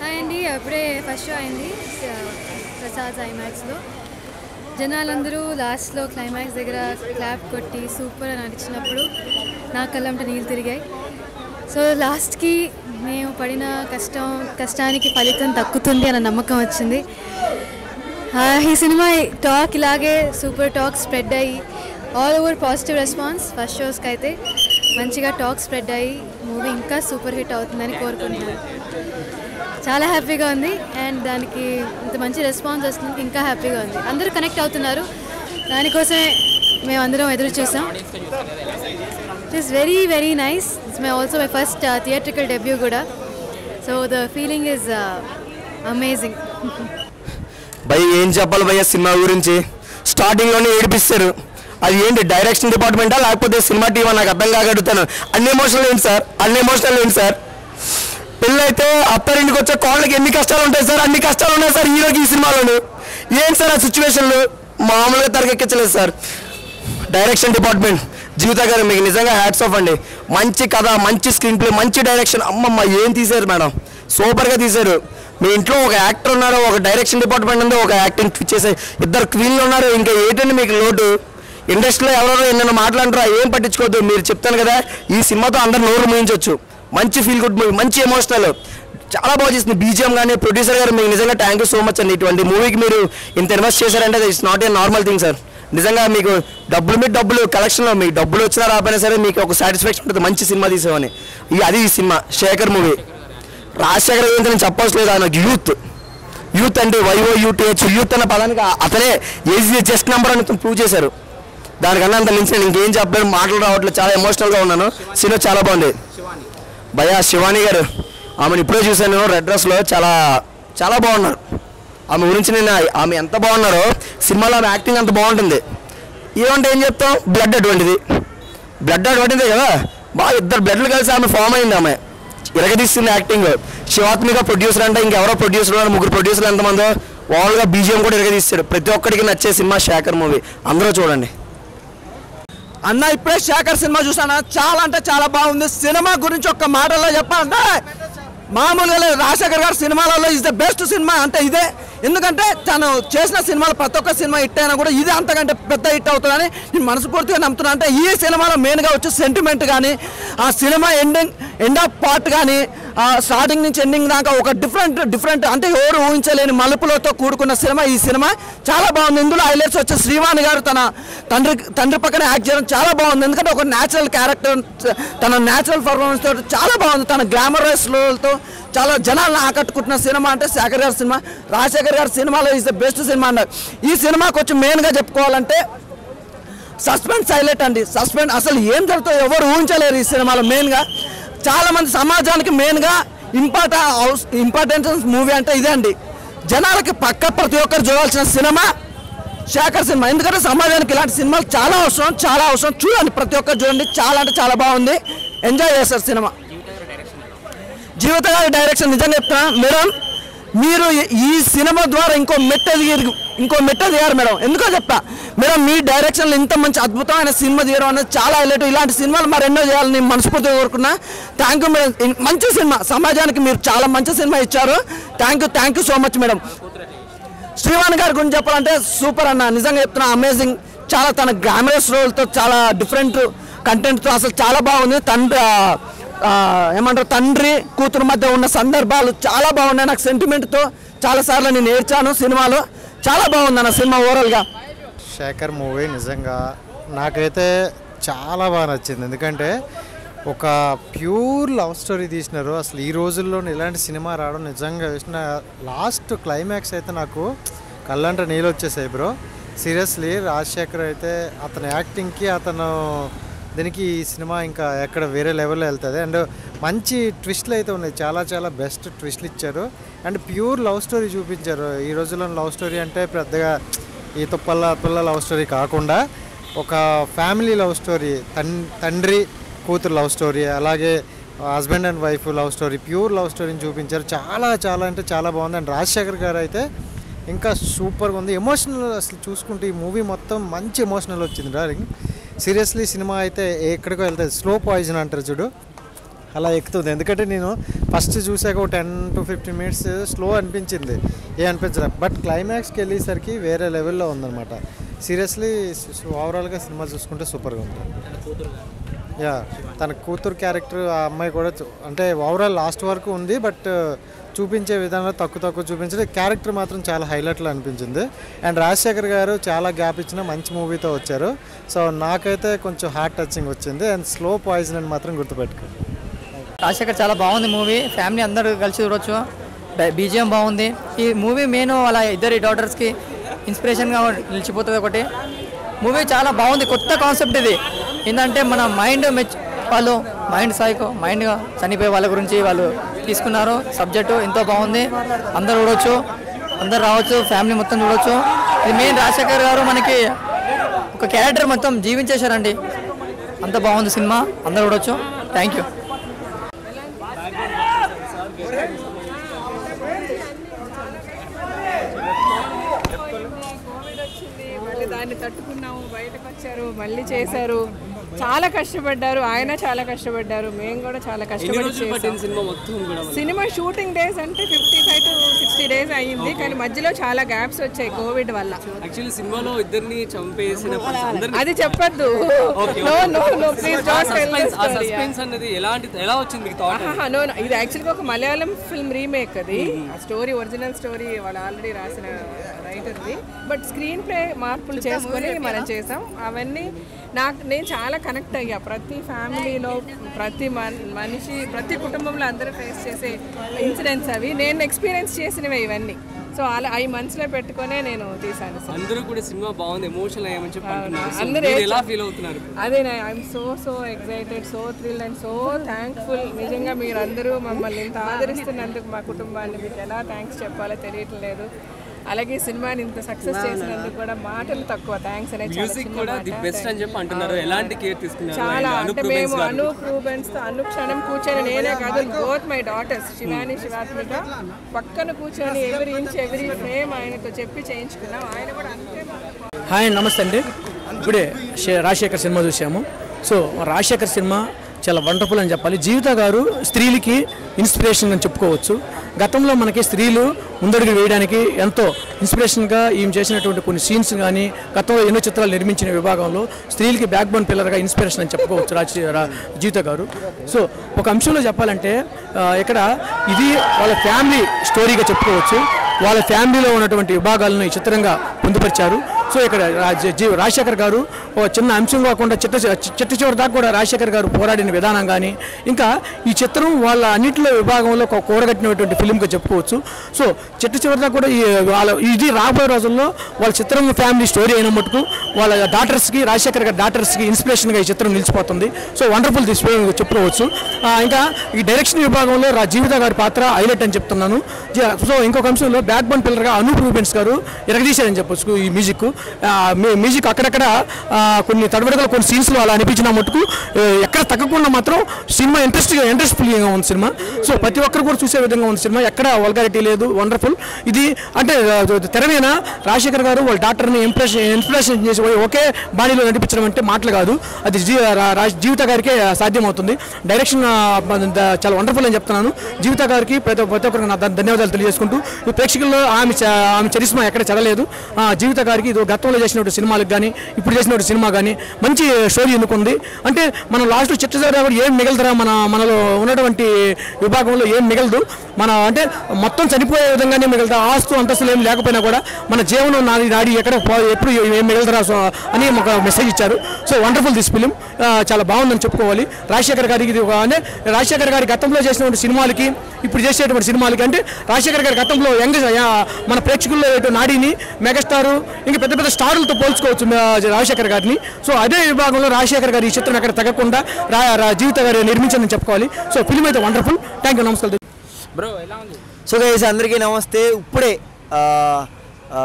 Hi అండి అప్పుడే first show అయింది స- ప్రసాద్ ఐమాక్స్లో జనాలందరూ లాస్ట్లో క్లైమాక్స్ దగ్గర క్లాప్ కొట్టి సూపర్ అని అనిచినప్పుడు నా కళ్ళంట నీళ్ళు తిరిగాయి సో లాస్ట్కి మేము పడిన కష్టం కష్టానికి ఫలితం దక్కుతుంది అన్న నమ్మకం వచ్చింది ఆ, ఈ సినిమా టాక్ ఇలాగే సూపర్ టాక్ స్ప్రెడ్ అయ్యి all over positive response first షోస్కి అయితే మంచిగా టాక్ స్ప్రెడ్ అయ్యి మూవీ ఇంకా సూపర్ హిట్ అవుతుందని కోరుకుంటున్నాను చాలా హ్యాపీగా ఉంది అండ్ దానికి ఇంత మంచి రెస్పాన్స్ వస్తుంది ఇంకా హ్యాపీగా ఉంది అందరూ కనెక్ట్ అవుతున్నారు దానికోసమే మేము అందరం ఎదురు చూసాం it is very very nice it's my also my first theatrical debut కూడా so the feeling is amazing భయ్ ఏం చెప్పాలి భయ్య సినిమా గురించి స్టార్టింగ్లోనే ఏడిపిస్తారు అది ఏంటి డైరెక్షన్ డిపార్ట్మెంటా లేకపోతే సినిమా టీమా నాకు అర్థం కాగడుగుతాను అన్ని ఎమోషనల్ ఏంటి సార్ అన్ని ఎమోషనల్ ఏంటి సార్ పెళ్ళైతే అత్తారింటికి వచ్చే కోళ్ళకి ఎన్ని కష్టాలు ఉంటాయి సార్ అన్ని కష్టాలు ఉన్నాయి సార్ హీరోకి ఈ సినిమాలోను ఏంటి సార్ ఆ సిచ్యువేషన్లు మామూలుగా తరగెక్కించలేదు sir direction department Jeevitha garu మీకు నిజంగా హ్యాట్స్ ఆఫ్ అండి మంచి కథ మంచి స్క్రీన్ ప్లే మంచి డైరెక్షన్ అమ్మమ్మ ఏం తీశారు మేడం సూపర్గా తీశారు మీ ఇంట్లో ఒక యాక్టర్ ఉన్నారు ఒక డైరెక్షన్ డిపార్ట్మెంట్ ఉంది ఒక యాక్టింగ్ చేసే ఇద్దరు క్వీన్లు ఉన్నారు ఇంకా ఏంటండి మీకు లోటు ఇండస్ట్రీలో ఎవరెవరో ఎన్నెన్నో మాట్లాడరా ఏం పట్టించుకోవద్దు మీరు చెప్తాను కదా ఈ సినిమాతో అందరు నోరు ముయించవచ్చు మంచి ఫీల్ గుడ్ మూవీ మంచి ఎమోషనల్ చాలా బాగా చేసింది బీజిఎం కానీ ప్రొడ్యూసర్ గారు మీకు నిజంగా థ్యాంక్ యూ సో మచ్ అండి ఇటువంటి మూవీకి మీరు ఇంత ఇన్వెస్ట్ చేశారంటే it's not a normal thing sir నిజంగా మీకు డబ్బులు మీద డబ్బులు కలెక్షన్లో మీకు డబ్బులు వచ్చినా రాకపోయినా సరే మీకు ఒక సాటిస్ఫాక్షన్ ఉంటుంది మంచి సినిమా తీసామని ఈ అది ఈ సినిమా శేఖర్ మూవీ రాజశేఖర్ గురించి నేను చెప్పవలసిన లేదు ఆయన యూత్ యూత్ అంటే వైఓ యూటీహెచ్ యూత్ అన్న పదానికి అతనే ఏజీ జస్ట్ నెంబర్ అని ప్రూవ్ చేశారు దానికన్నా అంత మించి నేను ఇంకేం చెప్పలేను మాటలు రావట్లేదు చాలా ఎమోషనల్గా ఉన్నాను సినిమా చాలా బాగుంది భయ శివాని గారు ఆమెను ఇప్పుడే చూశాను రెడ్ డ్రెస్లో చాలా చాలా బాగున్నారు ఆమె గురించి నేను ఆమె ఎంత బాగున్నారో సినిమాలో ఆమె యాక్టింగ్ అంత బాగుంటుంది ఏమంటే ఏం చెప్తాం బ్లడ్ అటువంటిది బ్లడ్ అటువంటిదే కదా బాగా ఇద్దరు బ్లడ్లు కలిసి ఆమె ఫామ్ అయింది ఆమె ఇరగదీస్తుంది యాక్టింగ్ శివాత్మిక ప్రొడ్యూసర్ అంటే ఇంకెవరో ప్రొడ్యూసర్ ఉన్నారు ముగ్గురు ప్రొడ్యూసర్లు ఎంతమందో వాళ్ళుగా బీజిఎం కూడా ఇరగదీస్తాడు ప్రతి ఒక్కడికి నచ్చే సినిమా శేఖర్ మూవీ అందరూ చూడండి అన్న ఇప్పుడే శేఖర్ సినిమా చూసాను చాలా అంటే చాలా బాగుంది సినిమా గురించి ఒక్క మాటల్లో చెప్పాలంటే మామూలుగా లేదు రాజశేఖర్ గారి సినిమాలలో ఇస్ ద బెస్ట్ సినిమా అంటే ఇదే ఎందుకంటే తను చేసిన సినిమాలు ప్రతి ఒక్క సినిమా హిట్ అయినా కూడా ఇది అంతకంటే పెద్ద హిట్ అవుతుందని నేను మనస్ఫూర్తిగా నమ్ముతున్నా అంటే ఈ సినిమాలో మెయిన్గా వచ్చే సెంటిమెంట్ కానీ ఆ cinema ending end of part కానీ స్టార్టింగ్ నుంచి ఎండింగ్ దాకా ఒక డిఫరెంట్ డిఫరెంట్ అంటే ఎవరు ఊహించలేని మలుపులతో కూడుకున్న సినిమా ఈ సినిమా చాలా బాగుంది ఇందులో హైలైట్స్ వచ్చే శ్రీవాణి గారు తన తండ్రి తండ్రి పక్కన యాక్ట్ చేయడం చాలా బాగుంది ఎందుకంటే ఒక న్యాచురల్ క్యారెక్టర్ తన న్యాచురల్ పర్ఫార్మెన్స్ తోటి చాలా బాగుంది తన గ్లామరస్లతో చాలా జనాలను ఆకట్టుకుంటున్న సినిమా అంటే శేఖర్ గారి సినిమా రాజశేఖర్ గారి సినిమాలో ఈజ్ ద బెస్ట్ సినిమా అన్నారు ఈ సినిమాకి వచ్చి మెయిన్గా చెప్పుకోవాలంటే సస్పెన్స్ హైలైట్ అండి సస్పెన్స్ అసలు ఏం జరుగుతుందో ఎవరు ఊహించలేరు ఈ సినిమాలో మెయిన్గా చాలా మంది సమాజానికి మెయిన్గా ఇంపార్ట ఇంపార్టెన్స్ మూవీ అంటే ఇదే అండి జనాలకి పక్క ప్రతి ఒక్కరు చూడాల్సిన సినిమా శేఖర్ సినిమా ఎందుకంటే సమాజానికి ఇలాంటి సినిమాలు చాలా అవసరం చాలా అవసరం చూడండి ప్రతి ఒక్కరు చూడండి చాలా అంటే చాలా బాగుంది ఎంజాయ్ చేస్తారు సినిమా జీవిత గారి డైరెక్షన్ నిజంగా చెప్తున్నా మేడం మీరు ఈ- ఈ సినిమా ద్వారా ఇంకో మెట్ట దిగారు ఇంకో మెట్ట దిగారు మేడం ఎందుకో చెప్తా మేడం మీ డైరెక్షన్లో ఇంత మంచి అద్భుతమైన సినిమా తీయడం అనేది చాలా హైలైట్ ఇలాంటి సినిమాలు మరెన్నో చేయాలని నేను మనస్ఫూర్తిగా కోరుకున్నా థ్యాంక్ యూ మేడం ఇన్- మంచి సినిమా సమాజానికి మీరు చాలా మంచి సినిమా ఇచ్చారు thank you thank you so much madam Srivani గారి గురించి చెప్పాలంటే సూపర్ అన్న నిజంగా చెప్తున్నా అమేజింగ్ చాలా తన గ్లామరస్ రోల్తో చాలా డిఫరెంట్ కంటెంట్తో అసలు చాలా బాగుంది తండ్రి ఆ, ఆ, ఏమంటారు తండ్రి కూతురు మధ్య ఉన్న సందర్భాలు చాలా బాగున్నాయి నాకు సెంటిమెంట్తో చాలాసార్లు నేను ఏడ్చాను సినిమాలో చాలా బాగుంది అన్న సినిమా ఓవరాల్గా శేఖర్ మూవీ నిజంగా నాకైతే చాలా బాగా నచ్చింది ఎందుకంటే ఒక ప్యూర్ లవ్ స్టోరీ తీసినారు అసలు ఈ రోజుల్లో ఇలాంటి సినిమా రావడం నిజంగా చూసిన లాస్ట్ క్లైమాక్స్ అయితే నాకు కళ్ళంట నీళ్ళు వచ్చేసాయి బ్రో సీరియస్లీ రాజశేఖర్ అయితే అతని యాక్టింగ్కి అతను దీనికి ఈ సినిమా ఇంకా ఎక్కడ వేరే లెవెల్లో వెళ్తుంది అండ్ మంచి ట్విస్ట్లు అయితే ఉన్నాయి చాలా చాలా బెస్ట్ ట్విస్ట్లు ఇచ్చారు అండ్ ప్యూర్ లవ్ స్టోరీ చూపించారు ఈ రోజుల్లో లవ్ స్టోరీ అంటే పెద్దగా ఈ తుప్పల్ల పిల్ల లవ్ స్టోరీ కాకుండా ఒక ఫ్యామిలీ లవ్ స్టోరీ తన్ తండ్రి కూతురు లవ్ స్టోరీ అలాగే husband and wife love story pure love స్టోరీని చూపించారు చాలా చాలా అంటే చాలా బాగుంది అండ్ రాజశేఖర్ గారు అయితే ఇంకా సూపర్గా ఉంది ఎమోషనల్ అసలు చూసుకుంటే ఈ మూవీ మొత్తం మంచి ఎమోషనల్ వచ్చింది డార్లింగ్ సీరియస్లీ సినిమా అయితే ఎక్కడికో వెళ్తుంది స్లో పాయిజన్ అంటారు చూడు అలా ఎక్కుతుంది ఎందుకంటే నేను ఫస్ట్ చూసాక ఒక ten to fifteen minutes slow అనిపించింది ఏ అనిపించలే బట్ క్లైమాక్స్కి వెళ్ళేసరికి వేరే లెవెల్లో ఉందన్నమాట సీరియస్లీ ఓవరాల్గా సినిమా చూసుకుంటే సూపర్గా ఉంది యా తన కూతురు క్యారెక్టర్ ఆ అమ్మాయి కూడా చూ- అంటే ఓవరాల్ లాస్ట్ వరకు ఉంది బట్ చూపించే విధానంలో తక్కువ తక్కువ చూపించడం క్యారెక్టర్ మాత్రం చాలా హైలైట్లో అనిపించింది అండ్ రాజశేఖర్ గారు చాలా గ్యాప్ ఇచ్చిన మంచి మూవీతో వచ్చారు సో నాకైతే కొంచెం హార్ట్ టచింగ్ వచ్చింది అండ్ స్లో పాయిజన్ అని మాత్రం గుర్తుపెట్టుకోండి రాజశేఖర్ చాలా బాగుంది మూవీ ఫ్యామిలీ అందరూ కలిసి చూడొచ్చు బీజిఎం బాగుంది ఈ మూవీ మెయిన్ వాళ్ళ ఇద్దరి డాటర్స్కి ఇన్స్పిరేషన్గా నిలిచిపోతుంది ఒకటి మూవీ చాలా బాగుంది కొత్త కాన్సెప్ట్ ఇది ఏంటంటే మన మైండ్ మెచ్ వాళ్ళు మైండ్ సైకో మైండ్గా చనిపోయే వాళ్ళ గురించి వాళ్ళు తీసుకున్నారు సబ్జెక్టు ఎంతో బాగుంది అందరు చూడొచ్చు అందరు రావచ్చు ఫ్యామిలీ మొత్తం చూడొచ్చు ఇది మెయిన్ రాజశేఖర్ గారు మనకి ఒక క్యారెక్టర్ మొత్తం జీవించేశారండి అంత బాగుంది సినిమా అందరు చూడొచ్చు థ్యాంక్ యూ కోవిడ్ వచ్చింది మళ్ళీ దాన్ని తట్టుకున్నాము బయటకు వచ్చారు మళ్ళీ చేశారు చాలా కష్టపడ్డారు ఆయన చాలా కష్టపడ్డారు మేము కూడా చాలా కష్టపడి చేసాం. సినిమా మొత్తం కూడా సినిమా షూటింగ్ డేస్ అంటే fifty five to sixty days అయ్యింది కానీ మధ్యలో చాలా గ్యాప్స్ వచ్చాయి కోవిడ్ వల్ల యాక్చువల్లీ సినిమాలో ఇద్దరిని చంపేసిన అందరిని అది చెప్పొద్దు no no no please don't tell suspense ఆ సస్పెన్స్ అనేది ఎలాంటి ఎలా వచ్చింది మీకు థాట్ నో ఇది యాక్చువల్గా ఒక మలయాళం ఫిల్మ్ రీమేక్ అది ఆ స్టోరీ ఒరిజినల్ స్టోరీ వాళ్ళు ఆల్రెడీ రాసిన రైటర్ది బట్ స్క్రీన్ ప్లే మార్పులు చేసుకొని మనం చేసాం అవన్నీ నాకు నేను చాలా కనెక్ట్ అయ్యా ప్రతి ఫ్యామిలీలో ప్రతి మన్- మనిషి ప్రతి కుటుంబంలో అందరూ ఫేస్ చేసే ఇన్సిడెంట్స్ అవి నేను ఎక్స్పీరియన్స్ చేసినవి ఇవన్నీ సో అలా అవి మనసులో పెట్టుకొనే నేను తీసాను సార్ అందరూ కూడా సినిమా బాగుంది ఎమోషనల్ అయ్యామని చెప్పి అంటున్నారు So, అందరూ మీరు ఏ- ఎలా ఫీల్ అవుతున్నారు అదే I'm so so excited so thrill and so thankful నిజంగా మీరు అందరూ మమ్మల్ని ఇంత ఆదరిస్తున్నందుకు మా కుటుంబాన్ని మీకు ఎలా థ్యాంక్స్ చెప్పాలో తెలియట్లేదు అలాగే ఈ సినిమాని ఇంత సక్సెస్ చేసినందుకు కూడా మాటలు తక్కువ థ్యాంక్స్ అనేది చాలా మ్యూజిక్ చిన్న కూడా మాట. ది బెస్ట్ అని చెప్పి అంటున్నారు ఎలాంటి కేర్ తీసుకున్నారు చాలా ఆయన అంటే అనూప్ మేము రూబెన్స్ గారు అనూప్ రూబెన్స్ తో అనుక్షణం కూర్చొని నేనే కాదు both my daughters Shivani Shivatmika పక్కన కూర్చొని ఎవరి ఇంచ్ ఎవరి ఫ్రేమ్ ఆయనతో చెప్పి చేయించుకున్నాం ఆయన కూడా అంతే హాయ్ నమస్తే అండి ఇప్పుడే శే- రాజశేఖర్ సినిమా చూసాము సో రాజశేఖర్ సినిమా చాలా వండర్ఫుల్ అని చెప్పాలి జీవిత గారు స్త్రీలకి ఇన్స్పిరేషన్ అని చెప్పుకోవచ్చు గతంలో మనకి స్త్రీలు ముందడుగు వేయడానికి ఎంతో ఇన్స్పిరేషన్గా ఈమె చేసినటువంటి కొన్ని సీన్స్ కానీ గతంలో ఎన్నో చిత్రాలు నిర్మించిన విభాగంలో స్త్రీలకి బ్యాక్ బోన్ పిల్లర్గా ఇన్స్పిరేషన్ అని చెప్పుకోవచ్చు రాజ రా- జీవిత గారు సో ఒక అంశంలో చెప్పాలంటే ఆ, ఇక్కడ ఇది వాళ్ళ ఫ్యామిలీ స్టోరీగా చెప్పుకోవచ్చు వాళ్ళ ఫ్యామిలీలో ఉన్నటువంటి విభాగాలను ఈ చిత్రంగా పొందుపరిచారు సో ఇక్కడ రాజ- జీ- రాజశేఖర్ గారు ఒక చిన్న అంశం కాకుండా చిట్ట చిట్ట చివరి దాకా కూడా రాజశేఖర్ గారు పోరాడిన విధానం కానీ ఇంకా ఈ చిత్రం వాళ్ళ అన్నింటిలో విభాగంలో ఒక కూడగట్టినటువంటి ఫిలింగా చెప్పుకోవచ్చు సో చిట్ట చివరి దాకా కూడా ఈ వాళ్ళ ఇది రాబోయే రోజుల్లో వాళ్ళ చిత్రం ఫ్యామిలీ స్టోరీ అయిన మటుకు వాళ్ళ డాటర్స్కి రాజశేఖర్ గారి డాటర్స్కి ఇన్స్పిరేషన్గా ఈ చిత్రం నిలిచిపోతుంది సో వండర్ఫుల్ దిస్ చెప్పుకోవచ్చు ఆ, ఇంకా ఈ డైరెక్షన్ విభాగంలో రా జీవిత గారి పాత్ర హైలైట్ అని చెప్తున్నాను జ- సో ఇంకొక అంశంలో బ్యాక్ బోన్ పిల్లర్గా అనూప్ రూబెన్స్ గారు ఎరగదీశారని చెప్పొచ్చు ఈ మ్యూజిక్ ఆ, మీ- మ్యూజిక్ అక్కడక్కడ ఆ, కొన్ని తడబడగల కొన్ని సీన్స్లో అలా అనిపించిన మటుకు ఆ, ఎక్కడ తగ్గకుండా మాత్రం సినిమా ఇంట్రెస్ట్ ఇంట్రెస్ట్ఫుల్గా ఉంది సినిమా సో ప్రతి ఒక్కరు కూడా చూసే విధంగా ఉంది సినిమా ఎక్కడ వల్గారిటీ లేదు వండర్ఫుల్ ఇది అంటే ఆ, తెర మీద రాజశేఖర్ గారు వాళ్ళ డాక్టర్ని ఇంప్రెషన్ ఇన్స్పిరేషన్ చేసి ఒకే బాడీలో నడిపించడం అంటే మాటలు కాదు అది జీ రా- రా- జీవిత గారికే సాధ్యమవుతుంది డైరెక్షన్ ఆ, ద- చాలా వండర్ఫుల్ అని చెప్తున్నాను జీవిత గారికి ప్రతి ప్రతి ఒక్కరికి నా ధ- ధన్యవాదాలు తెలియజేసుకుంటూ ఈ ప్రేక్షకుల్లో ఆమె చ- ఆమె చరిస్మా ఎక్కడ చదవలేదు ఆ, జీవిత గారికి ఇది గతంలో చేసినటువంటి సినిమాలకు కానీ ఇప్పుడు చేసినటువంటి సినిమా కానీ మంచి స్టోరీ ఎన్నుకుంది అంటే మనం లాస్ట్ చిట్టసారి ఏం మిగలదురా మన మనలో ఉన్నటువంటి విభాగంలో ఏం మిగలదు మన అంటే మొత్తం చనిపోయే విధంగానే మిగలదు ఆస్తు అంతస్తులు ఏం లేకపోయినా కూడా మన జీవనం నాది నాడి ఎక్కడ పో- ఎప్పుడు ఏం మిగలదురా సో అని ఒక మెసేజ్ ఇచ్చారు సో వండర్ఫుల్ దిస్ ఫిలిం చాలా బాగుందని చెప్పుకోవాలి రాజశేఖర్ గారికి ఇది ఒక అంటే రాజశేఖర్ గారి గతంలో చేసినటువంటి సినిమాలకి ఇప్పుడు చేసేటువంటి సినిమాలకి అంటే రాజశేఖర్ గారి గతంలో యంగ్ మన ప్రేక్షకుల్లో ఏటు నాడిని మెగాస్టార్ ఇంకా పెద్ద పెద్ద స్టారులతో పోల్చుకోవచ్చు మ- రాజశేఖర్ గారిని సో అదే విభాగంలో రాజశేఖర్ గారి ఈ చిత్రం ఎక్కడ తగ్గకుండా రా రా- జీవిత గారి నిర్మించని చెప్పుకోవాలి సో ఫిలిం అయితే వండర్ఫుల్ థ్యాంక్ యూ నమస్కారం బ్రో ఎలా ఉంది సో గైస్ అందరికీ నమస్తే ఇప్పుడే ఆ, ఆ,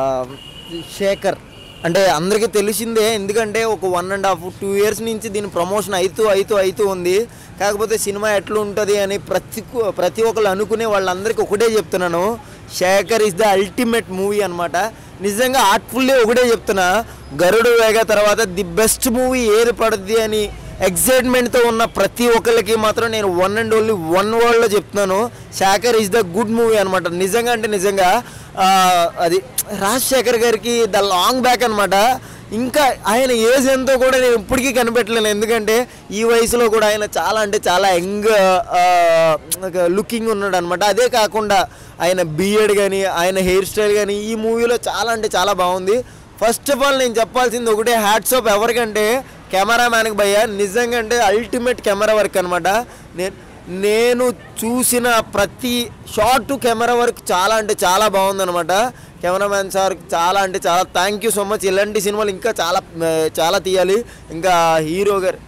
శేఖర్ అంటే అందరికీ తెలిసిందే ఎందుకంటే ఒక one and half two years నుంచి దీని ప్రమోషన్ అవుతూ అవుతూ అవుతూ ఉంది కాకపోతే సినిమా ఎట్లా ఉంటుంది అని ప్రతి కు- ప్రతి ఒక్కరు అనుకునే వాళ్ళందరికీ ఒకటే చెప్తున్నాను Shekhar is the ultimate movie అనమాట నిజంగా ఆర్ట్ఫుల్లీ ఒకటే చెప్తున్నా గరుడు వేగ తర్వాత ది బెస్ట్ మూవీ ఏది పడుద్ది అని ఎక్సైట్మెంట్తో ఉన్న ప్రతి ఒక్కరికి మాత్రం నేను వన్ అండ్ ఓన్లీ వన్ వర్డ్లో చెప్తున్నాను Shekhar is the good movie అనమాట నిజంగా అంటే నిజంగా ఆ, అది రాజశేఖర్ గారికి ద లాంగ్ బ్యాక్ అనమాట ఇంకా ఆయన ఏజ్ ఎంతో కూడా నేను ఇప్పటికీ కనిపెట్టలేను ఎందుకంటే ఈ వయసులో కూడా ఆయన చాలా అంటే చాలా యంగ్ లుకింగ్ ఉన్నాడు అనమాట అదే కాకుండా ఆయన బియర్డ్ కానీ ఆయన హెయిర్ స్టైల్ కానీ ఈ మూవీలో చాలా అంటే చాలా బాగుంది ఫస్ట్ ఆఫ్ ఆల్ నేను చెప్పాల్సింది ఒకటే హ్యాట్స్ ఆఫ్ ఎవరికంటే కెమెరామ్యాన్కి భయ్య నిజంగా అంటే అల్టిమేట్ కెమెరా వర్క్ అనమాట నేను నేను చూసిన ప్రతి షార్ట్ కెమెరా వర్క్ చాలా అంటే చాలా బాగుందన్నమాట కెమెరామ్యాన్ సార్ చాలా అంటే చాలా థ్యాంక్ యూ సో మచ్ ఇలాంటి సినిమాలు ఇంకా చాలా ఆ, చాలా తీయాలి ఇంకా హీరో గారు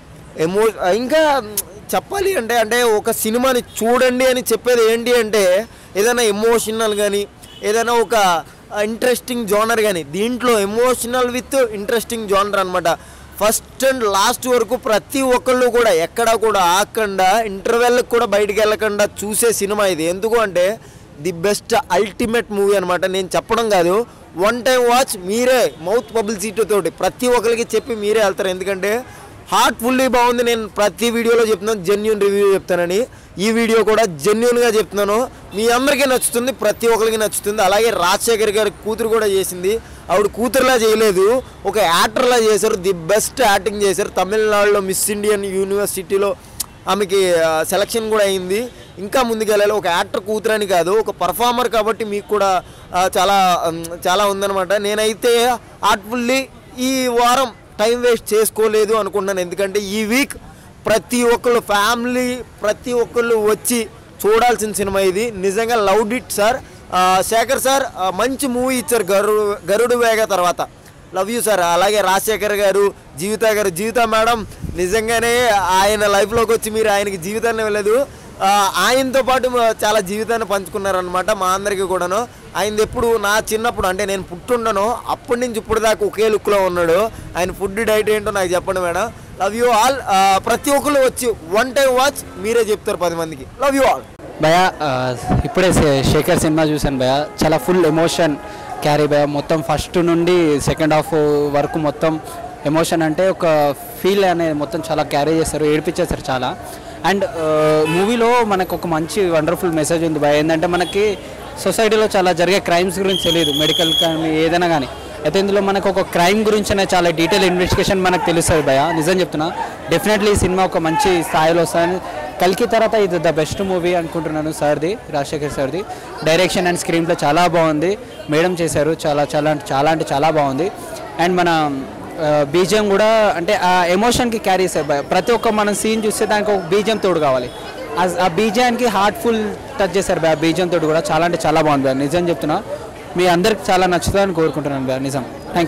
ఎమో ఇంకా చెప్పాలి అంటే అంటే ఒక సినిమాని చూడండి అని చెప్పేది ఏంటి అంటే ఏదైనా ఎమోషనల్ కానీ ఏదైనా ఒక ఇంట్రెస్టింగ్ జోనర్ కానీ దీంట్లో ఎమోషనల్ విత్ ఇంట్రెస్టింగ్ జోనర్ అనమాట ఫస్ట్ అండ్ లాస్ట్ వరకు ప్రతి ఒక్కళ్ళు కూడా ఎక్కడా కూడా ఆకుండా ఇంటర్వెల్కి కూడా బయటికి వెళ్ళకుండా చూసే సినిమా ఇది ఎందుకు అంటే ది బెస్ట్ అల్టిమేట్ మూవీ అనమాట నేను చెప్పడం కాదు వన్ టైం వాచ్ మీరే మౌత్ పబ్లిసిటీ తోటి ప్రతి ఒక్కరికి చెప్పి మీరే వెళ్తారు ఎందుకంటే హార్ట్ఫుల్లీ బాగుంది నేను ప్రతి వీడియోలో చెప్తున్నాను జెన్యున్ రివ్యూ చెప్తానని ఈ వీడియో కూడా జెన్యున్గా చెప్తున్నాను మీ అందరికీ నచ్చుతుంది ప్రతి ఒక్కరికి నచ్చుతుంది అలాగే రాజశేఖర్ గారి కూతురు కూడా చేసింది ఆవిడ కూతురులా చేయలేదు ఒక యాక్టర్లా చేశారు ది బెస్ట్ యాక్టింగ్ చేశారు తమిళనాడులో మిస్ ఇండియన్ యూనివర్సిటీలో ఆమెకి సెలక్షన్ కూడా అయింది ఇంకా ముందుకెళ్ళాలి ఒక యాక్టర్ కూతురని కాదు ఒక పర్ఫార్మర్ కాబట్టి మీకు కూడా ఆ, చాలా ఉమ్, చాలా ఉందన్నమాట నేనైతే హార్ట్ఫుల్లీ ఈ వారం టైం వేస్ట్ చేసుకోలేదు అనుకుంటున్నాను ఎందుకంటే ఈ వీక్ ప్రతి ఒక్కళ్ళు ఫ్యామిలీ ప్రతి ఒక్కళ్ళు వచ్చి చూడాల్సిన సినిమా ఇది నిజంగా లవ్ ఇట్ సార్ ఆ, శేఖర్ సార్ ఆ, మంచి మూవీ ఇచ్చారు గరుడు గరుడు వేగ తర్వాత లవ్ యూ సార్ అలాగే రాజశేఖర్ గారు జీవిత గారు జీవిత మేడం నిజంగానే ఆయన లైఫ్లోకి వచ్చి మీరు ఆయనకి జీవితాన్ని వెళ్ళలేదు ఆ, ఆయనతో పాటు మా- చాలా జీవితాన్ని పంచుకున్నారనమాట మా అందరికీ కూడాను ఆయనది ఎప్పుడు నా చిన్నప్పుడు అంటే నేను పుట్టుండను అప్పటి నుంచి ఇప్పుడు దాకా ఒకే లుక్లో ఉన్నాడు ఆయన ఫుడ్ డైట్ ఏంటో నాకు చెప్పండి మేడం లవ్ యూ ఆల్ ప్రతి ఒక్కరు వచ్చి వన్ టైం వాచ్ మీరే చెప్తారు పది మందికి లవ్ యూ ఆల్ భయ ఇప్పుడే శే- శేఖర్ సినిమా చూశాను భయ చాలా ఫుల్ ఎమోషన్ క్యారీ భయ మొత్తం ఫస్ట్ నుండి సెకండ్ హాఫ్ వరకు మొత్తం ఎమోషన్ అంటే ఒక ఫీల్ అనేది మొత్తం చాలా క్యారీ చేస్తారు ఏడిపించేస్తారు చాలా అండ్ మూవీలో మనకు ఒక మంచి వండర్ఫుల్ మెసేజ్ ఉంది భయ ఏంటంటే మనకి సొసైటీలో చాలా జరిగే క్రైమ్స్ గురించి తెలియదు మెడికల్ కానీ ఏదైనా కానీ అయితే ఇందులో మనకు ఒక క్రైమ్ గురించి అనే చాలా డీటెయిల్ ఇన్వెస్టిగేషన్ మనకు తెలుస్తుంది భయ నిజం చెప్తున్నా డెఫినెట్లీ ఈ సినిమా ఒక మంచి స్థాయిలో వస్తుందని కల్కి తర్వాత ఇది ద బెస్ట్ మూవీ అనుకుంటున్నాను సార్ది రాజశేఖర్ సార్ది డైరెక్షన్ అండ్ స్క్రీన్ ప్లే చాలా బాగుంది మేడం చేశారు చాలా చాలా అంటే చాలా అంటే చాలా బాగుంది అండ్ మన బీజియం కూడా అంటే ఆ ఎమోషన్కి క్యారీ చేస్తారు భయ. ప్రతి ఒక్క మనం సీన్ చూస్తే దానికి ఒక బీజియం తోడు కావాలి ఆ- ఆ బీజియానికి హార్ట్ఫుల్ టచ్ చేశారు భయ బీజియం తోడు కూడా చాలా అంటే చాలా బాగుంది భయ నిజం చెప్తున్నా మీ అందరికి చాలా నచ్చుతుందని కోరుకుంటున్నాను భయ నిజం థ్యాంక్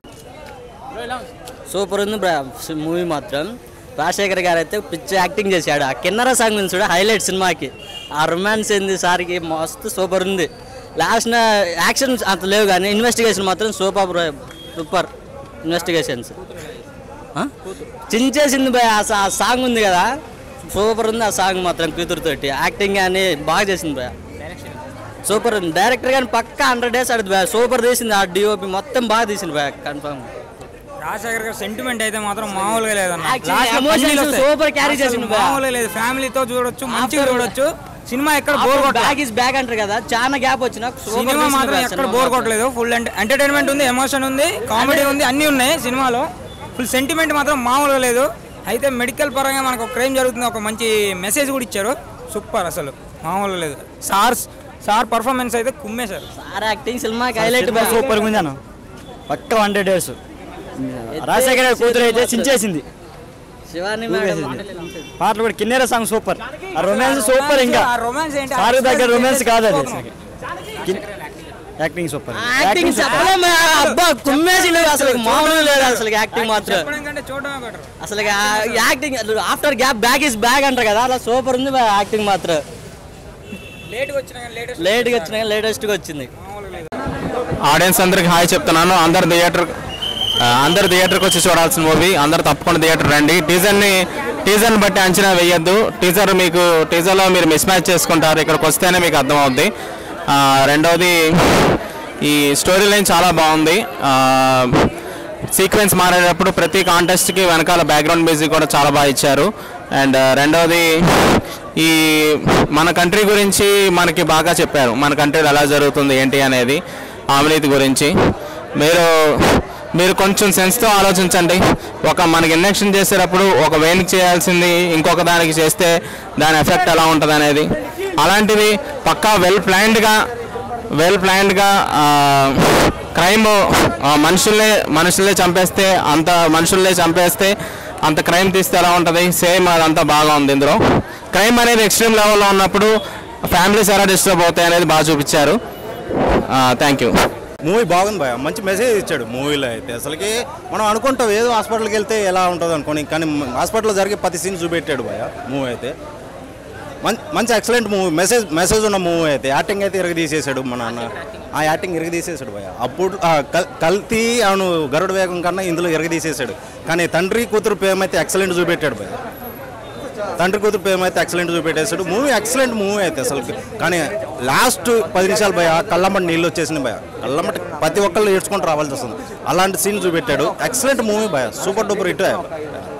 సూపర్ ఉంది బ్రా మూవీ మాత్రం రాజశేఖర్ గారు అయితే పిచ్చి యాక్టింగ్ చేశాడు ఆ కిన్నర సాంగ్ నుంచి కూడా హైలైట్ సినిమాకి ఆ రొమాన్స్ ఏంది సార్కి మస్తు సూపర్ ఉంది లాస్ట్ యాక్షన్ అంత లేవు కానీ ఇన్వెస్టిగేషన్ మాత్రం సూపర్ సూపర్ ఇన్వెస్టిగేషన్స్ చించేసింది భయ ఆ సా- ఆ సాంగ్ ఉంది కదా సూపర్ ఉంది ఆ సాంగ్ మాత్రం కూతురుతోటి యాక్టింగ్ కానీ బాగా చేసింది భయ సూపర్ ఉంది డైరెక్టర్ కానీ పక్కా హండ్రెడ్ డేస్ ఆడుతుంది భయ సూపర్ తీసింది ఆ డిఓపి మొత్తం బాగా తీసింది భయ కన్ఫర్మ్ రాజశేఖర్ గారి సెంటిమెంట్ అయితే మాత్రం మామూలుగా లేదన్న Actually, Last లో emotions కన్నీళ్ళు వస్తాయి. super carry అసలు చేసిండు బా. మామూలుగా లేదు ఫ్యామిలీతో చూడొచ్చు మంచిగా చూడొచ్చు సినిమా ఎక్కడ బోర్ కొట్టలేదు బ్యాగ్ ఇస్ బ్యాగ్ అంటారు కదా చాలా గ్యాప్ వచ్చిన సినిమా మాత్రం ఎక్కడ బోర్ కొట్టలేదు ఫుల్ ఎంటర్టైన్మెంట్ ఉంది ఎమోషన్ ఉంది కామెడీ ఉంది అన్నీ ఉన్నాయి సినిమాలో ఫుల్ సెంటిమెంట్ మాత్రం మామూలుగా లేదు అయితే మెడికల్ పరంగా మనకు ఒక క్రైమ్ జరుగుతుంది ఒక మంచి మెసేజ్ కూడా ఇచ్చారు సూపర్ అసలు మామూలుగా లేదు సార్ సార్ పర్ఫార్మెన్స్ అయితే కుమ్మేశారు సార్ యాక్టింగ్ సినిమాకి హైలైట్ సూపర్ ఉంది అన్న పక్క హండ్రెడ్ డేస్ రాజశేఖర గారి కూతురు అయితే చించేసింది శివాని పాటలు కూడా కిన్నెర సాంగ్ సూపర్ ఆ రొమాన్స్ సూపర్ ఇంకా ఆ romance ఏంటి? సారు దగ్గర రొమాన్స్ కాదు అది సూపర్. యాక్టింగ్ సూపర్ యాక్టింగ్ చెప్పలేము అబ్బా కుమ్మేసిండు అసలు మామూలు లేదు అసలు యాక్టింగ్ మాత్రం చెప్పడం కంటే చూడడమే బెటర్ అసలు acting after gap back is back అంటారు కదా అలా సూపర్ ఉంది యాక్టింగ్ మాత్రం లేట్గా వచ్చిన కానీ లేటెస్ట్ లేట్గా వచ్చిన లేటెస్ట్గా వచ్చింది ఆడియన్స్ అందరికి హాయ్ చెప్తున్నాను అందరు థియేటర్ ఆ, అందరు థియేటర్కి వచ్చి చూడాల్సిన మూవీ అందరు తప్పకుండా థియేటర్ రండి టీజర్ని టీజర్ని బట్టి అంచనా వేయొద్దు టీజర్ మీకు టీజర్లో మీరు మిస్ మ్యాచ్ చేసుకుంటారు ఇక్కడికి వస్తేనే మీకు అర్థమవుద్ది ఆ, రెండవది ఈ స్టోరీ లైన్ చాలా బాగుంది ఆ, సీక్వెన్స్ మారేటప్పుడు ప్రతి కాంటెస్ట్కి వెనకాల బ్యాక్గ్రౌండ్ మ్యూజిక్ కూడా చాలా బాగా ఇచ్చారు అండ్ రెండవది ఈ మన కంట్రీ గురించి మనకి బాగా చెప్పారు మన కంట్రీలో ఎలా జరుగుతుంది ఏంటి అనేది అవినీతి గురించి మీరు మీరు కొంచెం సెన్స్తో ఆలోచించండి ఒక మనకి ఇండక్షన్ చేసేటప్పుడు ఒక వేనికి చేయాల్సింది ఇంకొక దానికి చేస్తే దాని ఎఫెక్ట్ ఎలా ఉంటుంది అనేది అలాంటిది పక్కా వెల్ ప్లాన్డ్గా వెల్ ప్లాన్డ్గా క్రైమ్ మనుషుల్నే మనుషుల్నే చంపేస్తే అంత మనుషుల్నే చంపేస్తే అంత క్రైమ్ తీస్తే ఎలా ఉంటుంది సేమ్ అదంతా బాగా ఉంది ఇందులో క్రైమ్ అనేది ఎక్స్ట్రీమ్ లెవెల్లో ఉన్నప్పుడు ఫ్యామిలీస్ ఎలా డిస్టర్బ్ అవుతాయి అనేది బాగా చూపించారు థ్యాంక్ యూ మూవీ బాగుంది భయ మంచి మెసేజ్ ఇచ్చాడు మూవీలో అయితే అసలుకి మనం అనుకుంటాం ఏదో హాస్పిటల్కి వెళ్తే ఎలా ఉంటుంది అనుకోని కానీ హాస్పిటల్లో జరిగే ప్రతి సీన్ చూపెట్టాడు భయ మూవీ అయితే మం- మంచి ఎక్సలెంట్ మూవీ మెసేజ్ మెసేజ్ ఉన్న మూవీ అయితే యాక్టింగ్ అయితే ఇరగ తీసేశాడు మన అన్న ఆ యాక్టింగ్ ఇరగ తీసేశాడు భయ అప్పుడు ఆ, కల్- కల్తీ అవును గరుడ వేగం కన్నా ఇందులో ఇరగ తీసేశాడు కానీ తండ్రి కూతురు ప్రేమ అయితే ఎక్సలెంట్ చూపెట్టాడు భయ తండ్రి కూతురు ప్రేమ అయితే ఎక్సలెంట్ చూపెట్టేశాడు మూవీ ఎక్సలెంట్ మూవీ అయితే అసలు కానీ లాస్ట్ పది నిమిషాలు భయ కళ్ళమ్మటి నీళ్ళు వచ్చేసింది భయ కళ్ళమ్మటి ప్రతి ఒక్కళ్ళు ఏడ్చుకుంటూ రావాల్సి వస్తుంది అలాంటి సీన్ చూపెట్టాడు ఎక్సలెంట్ మూవీ భయ సూపర్ డూపర్ హిట్